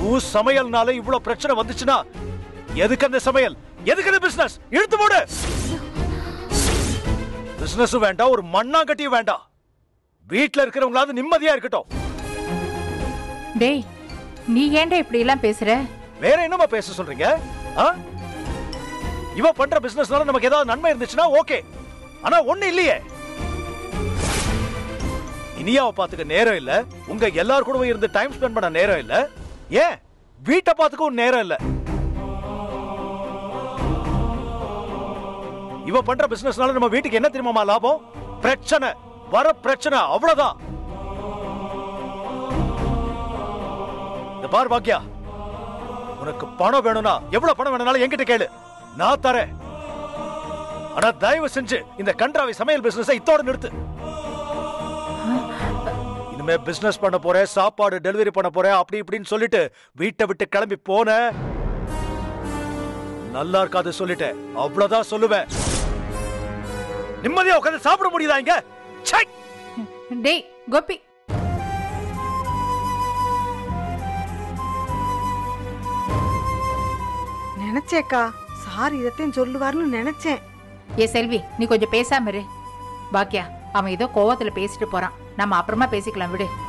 உன் சமையல்னால இவ்வளவு பிரச்சனை வந்துச்சுன்னா எதுக்கு அந்த சமையல் எதுக்கு அந்த பிசினஸ் இழுத்து போடு பிசினஸும் வேண்டாம் ஒரு மண்ணாங்கட்டியும் வேண்டாம் வீட்ல இருக்கிறவங்களாவது நிம்மதியா இருக்கட்டும் டேய் நீ ஏன்டா இப்படி எல்லாம் பேசுற வேற என்னமா பேச சொல்றீங்க ஆ? இவ பண்ற பிசினஸ்னால நமக்கு ஏதாவது நன்மை இருந்துச்சுன்னா ஓகே ஆனா ஒண்ணு இல்லையே இனியாவை பாத்துக்க நேரம் இல்ல உங்க எல்லார் கூடவும் இருந்து டைம் ஸ்பெண்ட் பண்ண நேரம் இல்ல ஏன் வீட்டை பாத்துக்கவும் நேரம் இல்ல இவ பண்ற பிசினஸ்னால நம்ம வீட்டுக்கு என்ன தெரியுமாமா லாபம் பிரச்சனை வர பிரச்சனை அவ்வளவுதான் இந்த பார் பாக்கியா உனக்கு பணம் வேணும்னா எவ்வளவு பணம் வேணும்னாலும் என்கிட்ட கேளு நான் தரேன் ஆனா தயவு செஞ்சு இந்த கன்றாவி சமையல் பிசினஸ் இத்தோட நிறுத்து இனிமே பிசினஸ் பண்ண போறேன் சாப்பாடு டெலிவரி பண்ண போறேன் அப்படி இப்படின்னு சொல்லிட்டு வீட்டை விட்டு கிளம்பி போன நல்லா இருக்காது சொல்லிட்டேன் அவ்வளவுதான் சொல்லுவேன் நிம்மதியா உட்காந்து சாப்பிட முடியுதா இங்க ச்சை! டேய் கோபி நினைச்சேக்கா சார் இதத்தையும் சொல்லுவார்னு நினைச்சேன் ஏ செல்வி நீ கொஞ்சம் பேசாம இரு பாக்கியா அவன் ஏதோ கோவத்துல பேசிட்டு போறான் நம்ம அப்புறமா பேசிக்கலாம் விடு